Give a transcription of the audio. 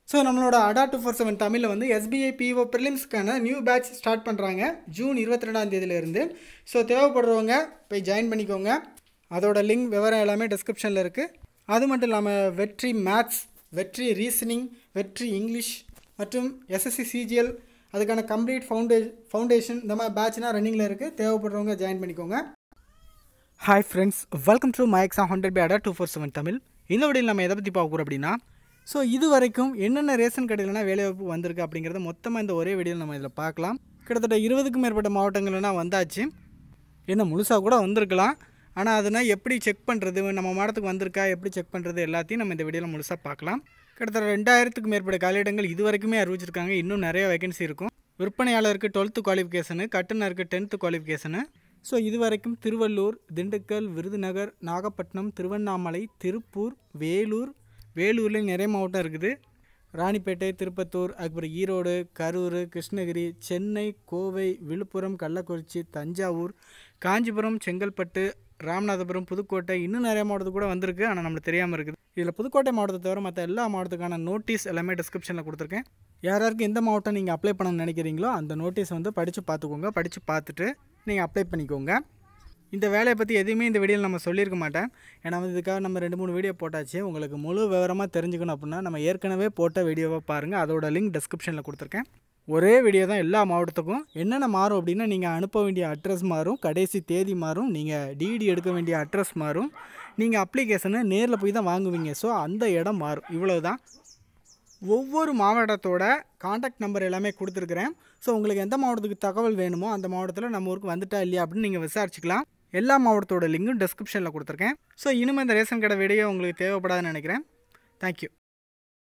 so நம்மளோட அடா two four seven தமிழில் வந்து எஸ்பிஐ பிஓ ப்ரிலிம்ஸ்க்கான நியூ பேட்ச் ஸ்டார்ட் பண்ணுறாங்க ஜூன் இருபத்தி ரெண்டாம் தேதியிலேருந்து ஸோ தேவைப்படுறவங்க போய் ஜாயின் பண்ணிக்கோங்க அதோட லிங்க் விவரம் எல்லாமே டிஸ்கிரிப்ஷனில் இருக்குது அது மட்டும் இல்லாமல் வெற்றி மேத்ஸ் வெற்றி ரீசனிங் வெற்றி இங்கிலீஷ் மற்றும் எஸ்எஸ்சி சிஜிஎல் அதுக்கான கம்ப்ளீட் ஃபவுண்டே ஃபவுண்டேஷன் இந்த மாதிரி பேட்ச்னால் ரன்னிங்கில் இருக்குது தேவைப்படுறவங்க ஜாயின் பண்ணிக்கோங்க hi friends welcome to my exam hundred by Adda two four seven Tamil இந்த வீடியோவில் நம்ம எதை பற்றி பார்க்க போகிறோம் அப்படின்னா ஸோ இது வரைக்கும் என்னென்ன ரேஷன் கடையிலனா வேலைவாய்ப்பு வந்திருக்கு அப்படிங்கிறத மொத்தமாக இந்த ஒரே வீடியோவில் நம்ம இதில் பார்க்கலாம் கிட்டத்தட்ட இருபதுக்கும் மேற்பட்ட மாவட்டங்கள்னா வந்தாச்சு என்ன முழுசாக கூட வந்திருக்கலாம் ஆனால் அதனால் எப்படி செக் பண்ணுறது நம்ம மாவட்டத்துக்கு வந்திருக்கா எப்படி செக் பண்ணுறது எல்லாத்தையும் நம்ம இந்த வீடியோவில் முழுசாக பார்க்கலாம் கிட்டத்தட்ட ரெண்டாயிரத்துக்கு மேற்பட்ட காலியிடங்கள் இது வரைக்குமே அறிவிச்சிருக்காங்க இன்னும் நிறைய வேகன்சி இருக்கும் விற்பனையாளருக்கு டுவெல்த்து குவாலிஃபிகேஷனு கட்டுனருக்கு டென்த்து குவாலிஃபிகேஷனு ஸோ இது வரைக்கும் திருவள்ளூர் திண்டுக்கல் விருதுநகர் நாகப்பட்டினம் திருவண்ணாமலை திருப்பூர் வேலூர் வேலூர்லேயும் நிறைய மாவட்டம் இருக்குது ராணிப்பேட்டை திருப்பத்தூர் அப்புறம் ஈரோடு கரூர் கிருஷ்ணகிரி சென்னை கோவை விழுப்புரம் கள்ளக்குறிச்சி தஞ்சாவூர் காஞ்சிபுரம் செங்கல்பட்டு ராமநாதபுரம் புதுக்கோட்டை இன்னும் நிறைய மாவட்டத்துக்கு கூட வந்திருக்கு ஆனால் நம்மளுக்கு தெரியாமல் இருக்குது இதில் புதுக்கோட்டை மாவட்டத்தை தவிர மற்ற எல்லா மாவட்டத்துக்கான நோட்டீஸ் எல்லாமே டிஸ்கிரிப்ஷனில் கொடுத்துருக்கேன் யார் யாருக்கு எந்த மாவட்டம் நீங்கள் அப்ளை பண்ண நினைக்கிறீங்களோ அந்த நோட்டீஸ் வந்து படித்து பார்த்துக்கோங்க படித்து பார்த்துட்டு நீங்கள் அப்ளை பண்ணிக்கோங்க இந்த வேலையை பற்றி எதுவுமே இந்த வீடியோவில் நம்ம சொல்லியிருக்க மாட்டேன் ஏன்னா வந்து இதுக்காக நம்ம ரெண்டு மூணு வீடியோ போட்டாச்சு உங்களுக்கு முழு விவரமாக தெரிஞ்சுக்கணும் அப்படின்னா நம்ம ஏற்கனவே போட்ட வீடியோவை பாருங்கள் அதோட லிங்க் டிஸ்கிரிப்ஷனில் கொடுத்துருக்கேன் ஒரே வீடியோ தான் எல்லா மாவட்டத்துக்கும் என்னென்ன மாறும் அப்படின்னா நீங்கள் அனுப்ப வேண்டிய அட்ரஸ் மாறும் கடைசி தேதி மாறும் நீங்கள் டிடி எடுக்க வேண்டிய அட்ரஸ் மாறும் நீங்கள் அப்ளிகேஷனை நேரில் போய் தான் வாங்குவீங்க ஸோ அந்த இடம் மாறும் இவ்வளோ தான் ஒவ்வொரு மாவட்டத்தோட காண்டாக்ட் நம்பர் எல்லாமே கொடுத்துருக்குறேன் ஸோ உங்களுக்கு எந்த மாவட்டத்துக்கு தகவல் வேணுமோ அந்த மாவட்டத்தில் நம்ம ஊருக்கு வந்துட்டா இல்லையா அப்படின்னு நீங்கள் விசாரிச்சுக்கலாம் எல்லா மாவட்டத்தோட லிங்க்கும் டிஸ்கிரிப்ஷனில் கொடுத்துருக்கேன் ஸோ இனிமேல் இந்த ரேஷன் கடை வீடியோ உங்களுக்கு தேவைப்படாதுன்னு நினைக்கிறேன் தேங்க்யூ